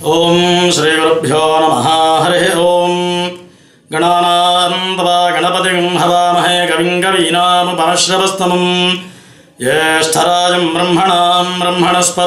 ఓం శ్రీ గురుభ్యో నమ హరి ఓం గణానాంతవా గణపతిం హవామహే కవిం కవీనాముపమశ్రవస్తమం జ్యేష్ఠరాజం బ్రహ్మణాం బ్రహ్మణస్పత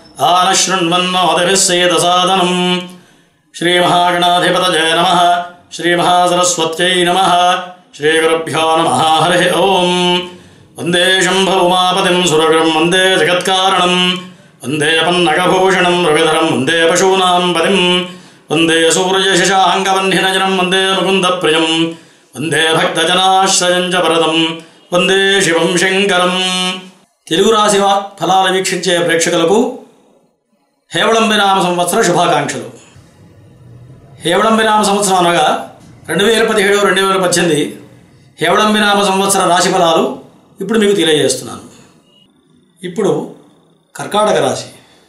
ఆనశృణ్వన్నోదిభిస్సేదసాదనం శ్రీమహాగణాధిపతజయ నమ శ్రీమహాసరస్వత్యై నమ శ్రీగురుభ్యో నమ హరి ఓం వందే శంభౌమాపతిం సురగురం వందే జగత్కారణం వందే పన్నగభూషణం రవిధరం వందే పశూనాం పదిం వందే సూర్యశశాంగవన్నినజనం వందే ముకుందప్రియం వందే భక్తజనాశ్రయం చ వరదం వందే శివం శంకరం తెలుగు రాశి వా- ఫలాలు వీక్షించే ప్రేక్షకులకు హేవళంబినామ సంవత్సర శుభాకాంక్షలు హేవళంబినామ సంవత్సరం అనగా రెండు వేల పదిహేడు రెండు వేల పద్దెనిమిది హేవళంబినామ సంవత్సర రాశి ఫలాలు ఇప్పుడు మీకు తెలియజేస్తున్నాను ఇప్పుడు కర్కాటక రాశి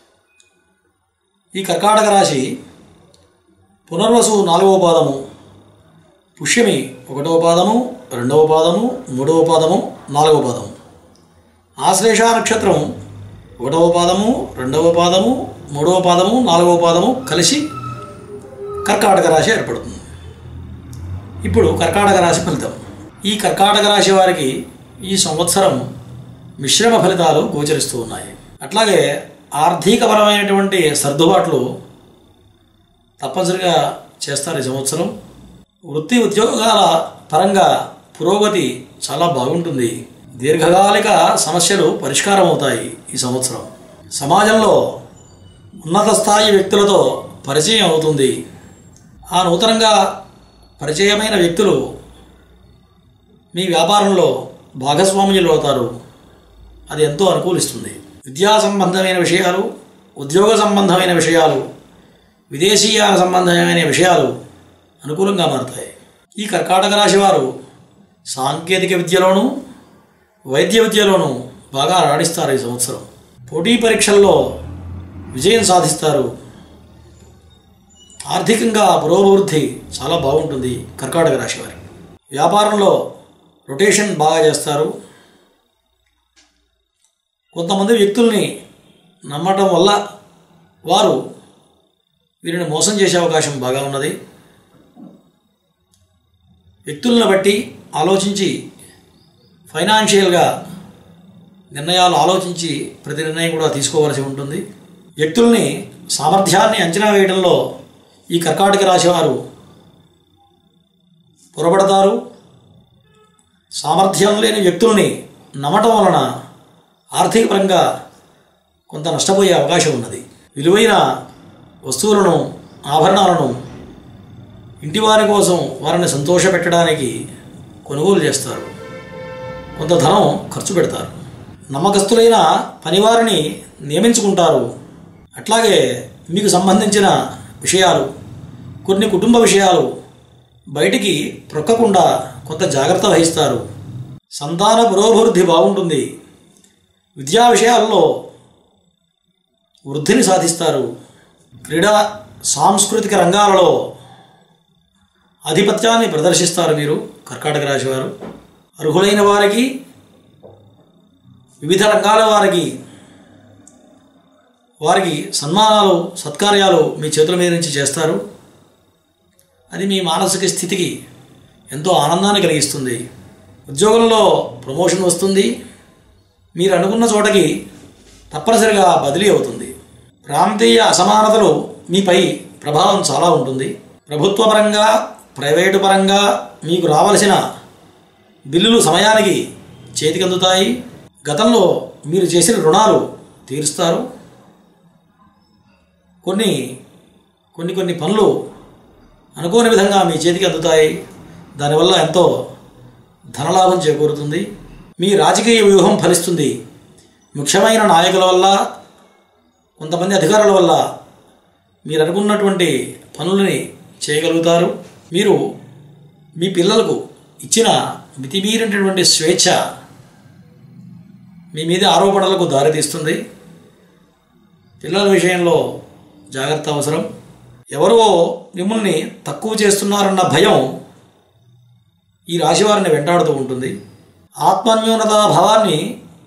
ఈ కర్కాటక రాశి పునర్వసు నాలుగవ పాదము పుష్యమి ఒకటవ పాదము రెండవ పాదము మూడవ పాదము నాలుగవ పాదము ఆశ్లేష నక్షత్రం ఒకటవ పాదము రెండవ పాదము మూడవ పాదము నాలుగవ పాదము కలిసి కర్కాటక రాశి ఏర్పడుతుంది ఇప్పుడు కర్కాటక రాశి ఫలితం ఈ కర్కాటక రాశి వారికి ఈ సంవత్సరం మిశ్రమ ఫలితాలు గోచరిస్తూ ఉన్నాయి అట్లాగే ఆర్థికపరమైనటువంటి సర్దుబాట్లు తప్పనిసరిగా చేస్తారు ఈ సంవత్సరం వృత్తి ఉద్యోగాల పరంగా పురోగతి చాలా బాగుంటుంది దీర్ఘకాలిక సమస్యలు పరిష్కారం అవుతాయి ఈ సంవత్సరం సమాజంలో ఉన్నత స్థాయి వ్యక్తులతో పరిచయం అవుతుంది ఆ నూతనంగా పరిచయమైన వ్యక్తులు మీ వ్యాపారంలో భాగస్వామ్యులు అవుతారు అది ఎంతో అనుకూలిస్తుంది విద్యా సంబంధమైన విషయాలు ఉద్యోగ సంబంధమైన విషయాలు విదేశీయాల సంబంధమైన విషయాలు అనుకూలంగా మారుతాయి ఈ కర్కాటక రాశి వారు సాంకేతిక విద్యలోనూ వైద్య విద్యలోనూ బాగా రాణిస్తారు ఈ సంవత్సరం పోటీ పరీక్షల్లో విజయం సాధిస్తారు ఆర్థికంగా పురోభివృద్ధి చాలా బాగుంటుంది కర్కాటక రాశి వారికి వ్యాపారంలో రొటేషన్ బాగా చేస్తారు కొంతమంది వ్యక్తుల్ని నమ్మటం వల్ల వారు వీరిని మోసం చేసే అవకాశం బాగా ఉన్నది వ్యక్తులను బట్టి ఆలోచించి ఫైనాన్షియల్గా నిర్ణయాలు ఆలోచించి ప్రతి నిర్ణయం కూడా తీసుకోవాల్సి ఉంటుంది వ్యక్తుల్ని సామర్థ్యాన్ని అంచనా వేయడంలో ఈ కర్కాటక రాశి వారు పొరపడతారు సామర్థ్యం లేని వ్యక్తుల్ని నమ్మటం వలన ఆర్థికపరంగా కొంత నష్టపోయే అవకాశం ఉన్నది విలువైన వస్తువులను ఆభరణాలను ఇంటివారి కోసం వారిని సంతోషపెట్టడానికి కొనుగోలు చేస్తారు కొంత ధనం ఖర్చు పెడతారు నమ్మకస్తులైన పనివారిని నియమించుకుంటారు అట్లాగే మీకు సంబంధించిన విషయాలు కొన్ని కుటుంబ విషయాలు బయటికి ప్రొక్కకుండా కొంత జాగ్రత్త వహిస్తారు సంతాన పురోభివృద్ధి బాగుంటుంది విద్యా విషయాల్లో వృద్ధిని సాధిస్తారు క్రీడా సాంస్కృతిక రంగాలలో ఆధిపత్యాన్ని ప్రదర్శిస్తారు మీరు కర్కాటక రాశి వారు అర్హులైన వారికి వివిధ రంగాల వారికి వారికి సన్మానాలు సత్కార్యాలు మీ చేతుల మీద నుంచి చేస్తారు అది మీ మానసిక స్థితికి ఎంతో ఆనందాన్ని కలిగిస్తుంది ఉద్యోగంలో ప్రమోషన్ వస్తుంది మీరు అనుకున్న చోటకి తప్పనిసరిగా బదిలీ అవుతుంది ప్రాంతీయ అసమానతలు మీపై ప్రభావం చాలా ఉంటుంది ప్రభుత్వ పరంగా ప్రైవేటు పరంగా మీకు రావలసిన బిల్లులు సమయానికి చేతికి అందుతాయి గతంలో మీరు చేసిన రుణాలు తీరుస్తారు కొన్ని కొన్ని కొన్ని పనులు అనుకోని విధంగా మీ చేతికి అందుతాయి దానివల్ల ఎంతో ధనలాభం చేకూరుతుంది మీ రాజకీయ వ్యూహం ఫలిస్తుంది ముఖ్యమైన నాయకుల వల్ల కొంతమంది అధికారుల వల్ల మీరు అనుకున్నటువంటి పనులని చేయగలుగుతారు మీరు మీ పిల్లలకు ఇచ్చిన మితిమీరినటువంటి స్వేచ్ఛ మీ మీద ఆరోపణలకు దారితీస్తుంది పిల్లల విషయంలో జాగ్రత్త అవసరం ఎవరో మిమ్మల్ని తక్కువ చేస్తున్నారన్న భయం ఈ రాశివారిని వెంటాడుతూ ఉంటుంది ఆత్మన్యూనతా భావాన్ని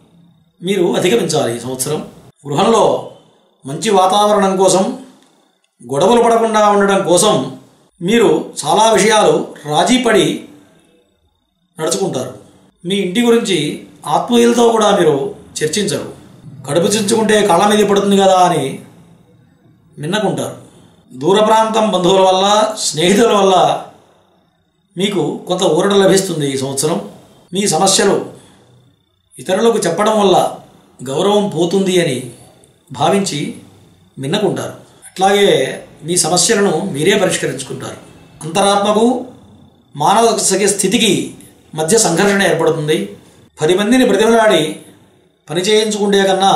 మీరు అధిగమించాలి ఈ సంవత్సరం గృహంలో మంచి వాతావరణం కోసం గొడవలు పడకుండా ఉండడం కోసం మీరు చాలా విషయాలు రాజీపడి నడుచుకుంటారు మీ ఇంటి గురించి ఆత్మీయులతో కూడా మీరు చర్చించరు కడుపు చించుకుంటే కళ్ళ మీద పడుతుంది కదా అని మిన్నకుంటారు దూర ప్రాంతం బంధువుల వల్ల స్నేహితుల వల్ల మీకు కొంత ఊరట లభిస్తుంది ఈ సంవత్సరం మీ సమస్యలు ఇతరులకు చెప్పడం వల్ల గౌరవం పోతుంది అని భావించి మిన్నకుంటారు అట్లాగే మీ సమస్యలను మీరే పరిష్కరించుకుంటారు అంతరాత్మకు మానవ స్థితికి మధ్య సంఘర్షణ ఏర్పడుతుంది పది మందిని బ్రతిమలాడి పని చేయించుకుంటే కన్నా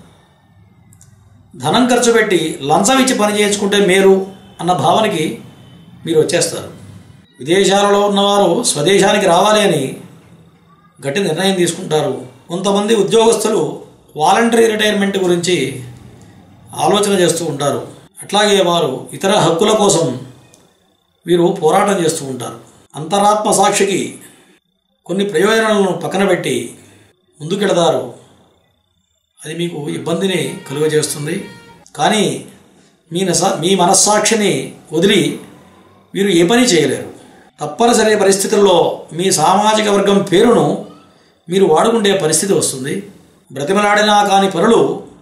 ధనం ఖర్చు పెట్టి లంచం ఇచ్చి పని చేయించుకుంటే మేలు అన్న భావనకి మీరు వచ్చేస్తారు విదేశాలలో ఉన్నవారు స్వదేశానికి రావాలి అని గట్టి నిర్ణయం తీసుకుంటారు కొంతమంది ఉద్యోగస్తులు వాలంటరీ రిటైర్మెంట్ గురించి ఆలోచన చేస్తూ ఉంటారు అట్లాగే వారు ఇతర హక్కుల కోసం వీరు పోరాటం చేస్తూ ఉంటారు అంతరాత్మ సాక్షికి కొన్ని ప్రయోజనాలను పక్కన పెట్టి ముందుకెడతారు అది మీకు ఇబ్బందిని కలుగజేస్తుంది కానీ మీ నస మీ మనస్సాక్షిని వదిలి మీరు ఏ పని చేయలేరు తప్పనిసరి పరిస్థితుల్లో మీ సామాజిక వర్గం పేరును మీరు వాడుకుంటే పరిస్థితి వస్తుంది బ్రతిమలాడినా కాని పనులు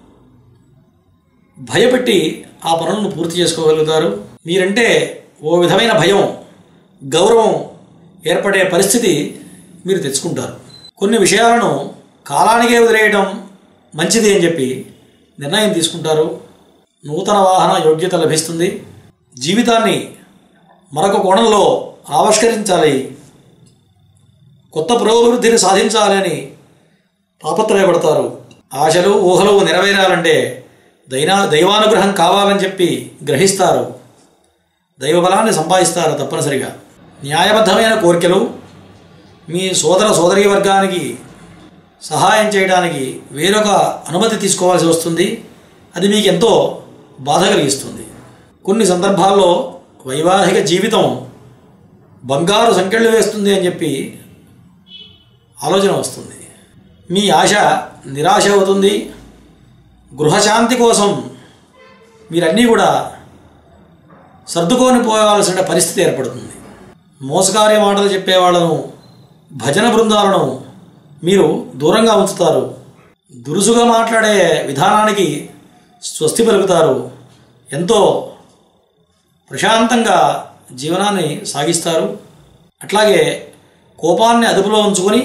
భయపెట్టి ఆ పనులను పూర్తి చేసుకోగలుగుతారు మీరంటే ఓ విధమైన భయం గౌరవం ఏర్పడే పరిస్థితి మీరు తెచ్చుకుంటారు కొన్ని విషయాలను కాలానికే వదిలేయడం మంచిది అని చెప్పి నిర్ణయం తీసుకుంటారు నూతన వాహన యోగ్యత లభిస్తుంది జీవితాన్ని మరొక కోణంలో ఆవిష్కరించాలి కొత్త పురోభివృద్ధిని సాధించాలని తాపత్రయపడతారు ఆశలు ఊహలు నెరవేరాలంటే దైనా దైవానుగ్రహం కావాలని చెప్పి గ్రహిస్తారు దైవబలాన్ని సంపాదిస్తారు తప్పనిసరిగా న్యాయబద్ధమైన కోరికలు మీ సోదర సోదరీ వర్గానికి సహాయం చేయడానికి వేరొక అనుమతి తీసుకోవాల్సి వస్తుంది అది మీకు ఎంతో బాధ కలిగిస్తుంది కొన్ని సందర్భాల్లో వైవాహిక జీవితం బంగారు సంఖ్యలు వేస్తుంది అని చెప్పి ఆలోచన వస్తుంది మీ ఆశ నిరాశ అవుతుంది గృహశాంతి కోసం మీరన్నీ కూడా సర్దుకొని పోవాల్సిన పరిస్థితి ఏర్పడుతుంది మోసకార్య మాటలు చెప్పేవాళ్లను భజన బృందాలను మీరు దూరంగా ఉంచుతారు దురుసుగా మాట్లాడే విధానానికి స్వస్తి పలుకుతారు ఎంతో ప్రశాంతంగా జీవనాన్ని సాగిస్తారు అట్లాగే కోపాన్ని అదుపులో ఉంచుకొని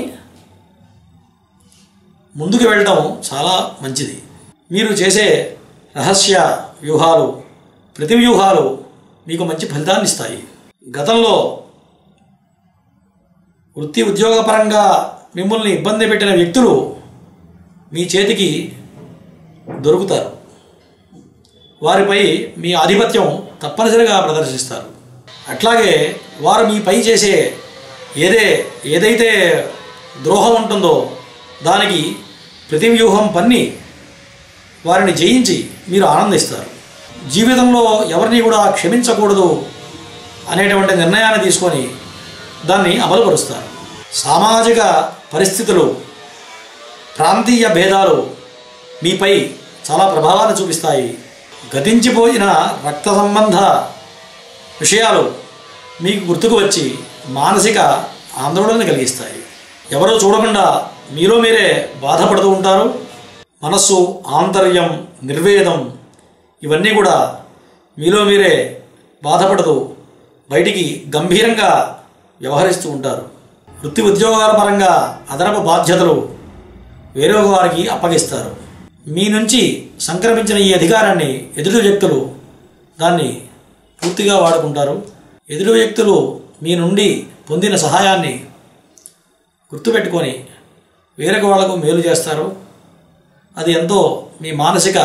ముందుకు వెళ్ళడం చాలా మంచిది మీరు చేసే రహస్య వ్యూహాలు ప్రతి వ్యూహాలు మీకు మంచి ఫలితాన్ని ఇస్తాయి గతంలో వృత్తి ఉద్యోగపరంగా మిమ్మల్ని ఇబ్బంది పెట్టిన వ్యక్తులు మీ చేతికి దొరుకుతారు వారిపై మీ ఆధిపత్యం తప్పనిసరిగా ప్రదర్శిస్తారు అట్లాగే వారు మీపై చేసే ఏదే ఏదైతే ద్రోహం ఉంటుందో దానికి ప్రతి వ్యూహం పన్ని వారిని జయించి మీరు ఆనందిస్తారు జీవితంలో ఎవరిని కూడా క్షమించకూడదు అనేటువంటి నిర్ణయాన్ని తీసుకొని దాన్ని అమలుపరుస్తారు సామాజిక పరిస్థితులు ప్రాంతీయ భేదాలు మీపై చాలా ప్రభావాన్ని చూపిస్తాయి గతించిపోయిన రక్త సంబంధ విషయాలు మీకు గుర్తుకు వచ్చి మానసిక ఆందోళన కలిగిస్తాయి ఎవరో చూడకుండా మీలో మీరే బాధపడుతూ ఉంటారు మనస్సు ఆంతర్యం నిర్వేదం ఇవన్నీ కూడా మీలో మీరే బాధపడుతూ బయటికి గంభీరంగా వ్యవహరిస్తూ ఉంటారు వృత్తి ఉద్యోగాల పరంగా అదనపు బాధ్యతలు వేరే వారికి అప్పగిస్తారు మీ నుంచి సంక్రమించిన ఈ అధికారాన్ని ఎదుటి వ్యక్తులు దాన్ని పూర్తిగా వాడుకుంటారు ఎదుటి వ్యక్తులు మీ నుండి పొందిన సహాయాన్ని గుర్తుపెట్టుకొని వేరొక వాళ్లకు మేలు చేస్తారు అది ఎంతో మీ మానసిక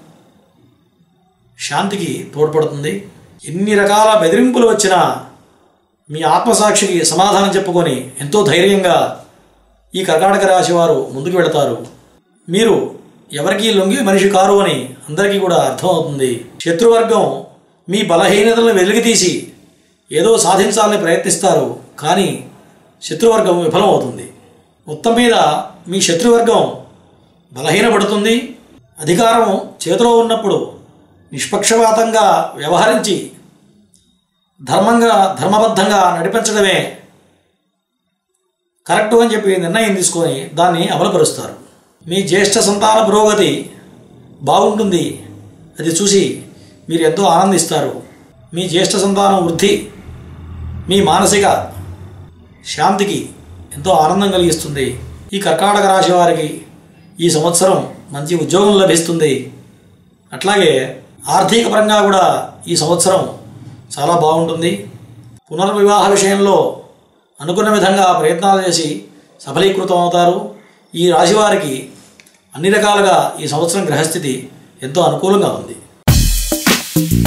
శాంతికి తోడ్పడుతుంది ఎన్ని రకాల బెదిరింపులు వచ్చినా మీ ఆత్మసాక్షికి సమాధానం చెప్పుకొని ఎంతో ధైర్యంగా ఈ కర్కాటక రాశి వారు ముందుకు వెళతారు మీరు ఎవరికీ లొంగి మనిషి కారు అని అందరికీ కూడా అర్థమవుతుంది శత్రువర్గం మీ బలహీనతలను వెలుగుతీసి ఏదో సాధించాలని ప్రయత్నిస్తారు కానీ శత్రువర్గం విఫలమవుతుంది మొత్తం మీద మీ శత్రువర్గం బలహీనపడుతుంది అధికారం చేతిలో ఉన్నప్పుడు నిష్పక్షపాతంగా వ్యవహరించి ధర్మంగా ధర్మబద్ధంగా నడిపించడమే కరెక్టు అని చెప్పి నిర్ణయం తీసుకొని దాన్ని అమలుపరుస్తారు మీ జ్యేష్ఠ సంతాన పురోగతి బాగుంటుంది అది చూసి మీరు ఎంతో ఆనందిస్తారు మీ జ్యేష్ఠ సంతానం వృద్ధి మీ మానసిక శాంతికి ఎంతో ఆనందం కలిగిస్తుంది ఈ కర్కాటక రాశి వారికి ఈ సంవత్సరం మంచి ఉద్యోగం లభిస్తుంది అట్లాగే ఆర్థిక పరంగా కూడా ఈ సంవత్సరం చాలా బాగుంటుంది పునర్వివాహ విషయంలో అనుకున్న విధంగా ప్రయత్నాలు చేసి సఫలీకృతం అవుతారు ఈ రాశి వారికి అన్ని రకాలుగా ఈ సంవత్సరం గ్రహస్థితి ఎంతో అనుకూలంగా ఉంది